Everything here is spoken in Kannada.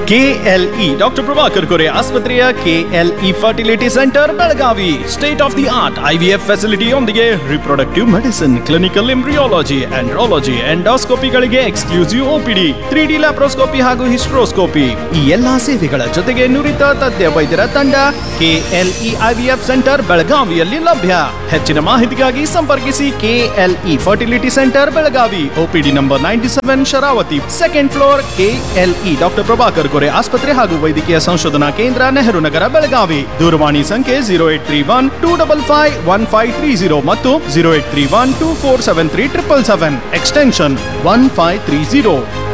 ಕೆಎಲ್ಇ ಡಾಕ್ಟರ್ ಪ್ರಭಾಕರ್ ಕೊರೆ ಆಸ್ಪತ್ರೆಯ KLE fertility centre Belagavi state of the art IVF ಫೆಸಿಲಿಟಿಯೊಂದಿಗೆ reproductive medicine clinical embryology andrology ಎಂಡೋಸ್ಕೋಪಿಗಳಿಗೆ exclusive OPD three D laparoscopy ಹಾಗೂ ಹಿಸ್ಟ್ರೋಸ್ಕೋಪಿ ಈ ಎಲ್ಲಾ ಸೇವೆಗಳ ಜೊತೆಗೆ ನುರಿತ ತಜ್ಞ ವೈದ್ಯರ ತಂಡ ಕೆಎಲ್ಇ ಐವಿಎಫ್ ಸೆಂಟರ್ ಬೆಳಗಾವಿಯಲ್ಲಿ ಲಭ್ಯ ಹೆಚ್ಚಿನ ಮಾಹಿತಿಗಾಗಿ ಸಂಪರ್ಕಿಸಿ KLE fertility centre Belagavi OPD number ninety seven Sharavati second floor KLE doctor Prabhakar Kore ಆಸ್ಪತ್ರೆ ಹಾಗೂ ವೈದ್ಯಕೀಯ ಸಂಶೋಧನಾ ಕೇಂದ್ರ ನೆಹರು ನಗರ ಬೆಳಗಾವಿ ದೂರವಾಣಿ ಸಂಖ್ಯೆ zero eight three one two double five one five three zero ಮತ್ತು zero eight three one two four seven three triple seven extension one five three zero